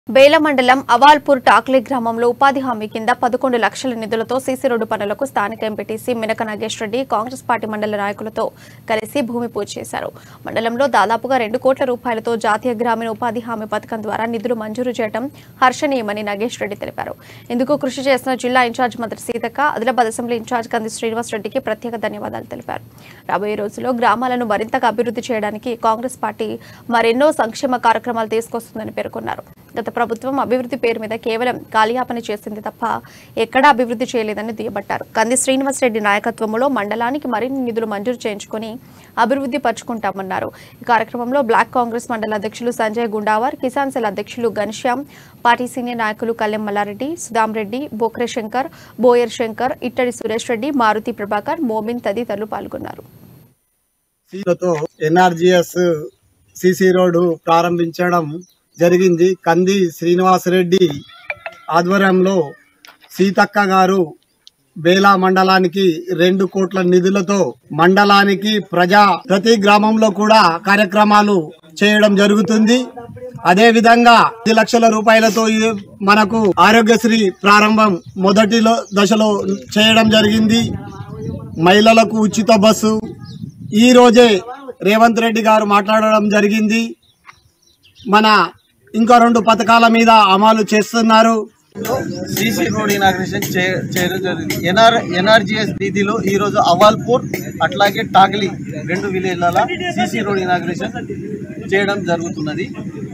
బేల మండలం అవాల్పూర్ టాక్లీ గ్రామంలో ఉపాధి హామీ కింద పదకొండు లక్షల నిధులతో సీసీ రోడ్డు పనులకు స్థానిక MPTC Minaka Nagesh Reddy Congress party మండల నాయకులతో కలిసి భూమి పూజ చేశారు మండలంలో దాదాపుగా రెండు కోట్ల రూపాయలతో జాతీయ గ్రామీణ ఉపాధి హామీ పథకం ద్వారా నిధులు మంజూరు చేయడం హర్షణీయమని నాగేష్ రెడ్డి తెలిపారు ఇందుకు కృషి చేసిన జిల్లా ఇన్ఛార్జ్ మంత్రి సీతక్క ఆదిలాబాద్ అసెంబ్లీ ఇన్ఛార్జ్ కంది శ్రీనివాస్ రెడ్డికి ప్రత్యేక ధన్యవాదాలు తెలిపారు రాబోయే రోజుల్లో గ్రామాలను మరింతగా అభివృద్ధి చేయడానికి కాంగ్రెస్ పార్టీ మరెన్నో సంక్షేమ కార్యక్రమాలు తీసుకొస్తుందని పేర్కొన్నారు గత ప్రభుత్వం అభివృద్ధి పేరు మీద కేవలం కాలియాపన చేసింది తప్ప ఎక్కడా అభివృద్ధి చేయలేదని దుయ్యబట్టారు కంది శ్రీనివాసరెడ్డి నాయకత్వంలో మండలానికి మరిన్ని నిధులు మంజూరు చేయించుకొని అభివృద్ధి పరుచుకుంటామన్నారు ఈ కార్యక్రమంలో బ్లాక్ కాంగ్రెస్ మండల అధ్యక్షులు సంజయ్ గుండావర్ కిసాన్ సెల్ అధ్యక్షులు ఘనశ్యామ్ పార్టీ సీనియర్ నాయకులు కల్లెం మల్లారెడ్డి సుధాం రెడ్డి బోక్రే శంకర్ బోయర్ శంకర్ ఇట్టడి సురేష్ రెడ్డి మారుతి ప్రభాకర్ మోమిన్ తదితరులు పాల్గొన్నారు తో ఎన్ఆర్జిఎస్ సిసి రోడ్డు ప్రారంభించడం జరిగింది కంది శ్రీనివాసరెడ్డి ఆధ్వర్యంలో సీతక్క గారు బేలా మండలానికి రెండు కోట్ల నిధులతో మండలానికి ప్రజా ప్రతి గ్రామంలో కూడా కార్యక్రమాలు చేయడం జరుగుతుంది అదే విధంగా పది లక్షల రూపాయలతో ఈ మనకు ఆరోగ్యశ్రీ ప్రారంభం మొదటిలో దశలో చేయడం జరిగింది మహిళలకు ఉచిత బస్సు ఈ రోజే రేవంత్ రెడ్డి గారు మాట్లాడడం జరిగింది మన ఇంకా రెండు పథకాల మీద అమలు చేస్తున్నారు సీసీ రోడ్ ఇనాగ్రేషన్ చే- చేయడం జరిగింది ఎన్ఆర్ ఎన్ఆర్జిఎస్ నిధిలో ఈ రోజు అవాల్పూర్ అట్లాగే టాగ్లీ రెండు విలేజ్ల సీసీ రోడ్ ఇనాగ్రేషన్ చేయడం జరుగుతున్నది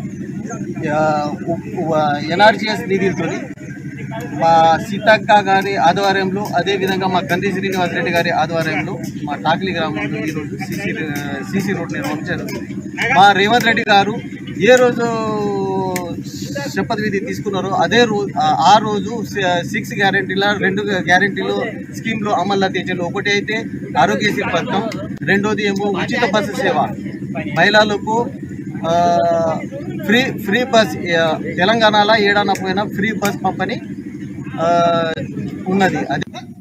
ఎన్ఆర్జిఎస్ నిధితో మా సీతక్క గారి ఆధ్వర్యంలో అదేవిధంగా మా కంది శ్రీనివాస్ రెడ్డి గారి ఆధ్వర్యంలో మా టాక్లీ గ్రామంలో ఈరోజు సీసీ సీసీ రోడ్ నిర్మాణం జరుగుతుంది మా రేవంత్ రెడ్డి గారు ఏ రోజు శపథ విధి తీసుకున్నారో అదే రోజు ఆ రోజు సిక్స్ గ్యారెంటీల రెండు గ్యారెంటీలు స్కీమ్లు అమల్లో తెచ్చారు ఒకటి అయితే ఆరోగ్యశ్రీ పథకం రెండోది ఏమో ఉచిత బస్సు సేవ మహిళలకు ఆ, ఫ్రీ ఫ్రీ బస్ ఆ, తెలంగాణలో ఏడాన పోయినా ఫ్రీ బస్ పంపని ఆ, ఉన్నది అది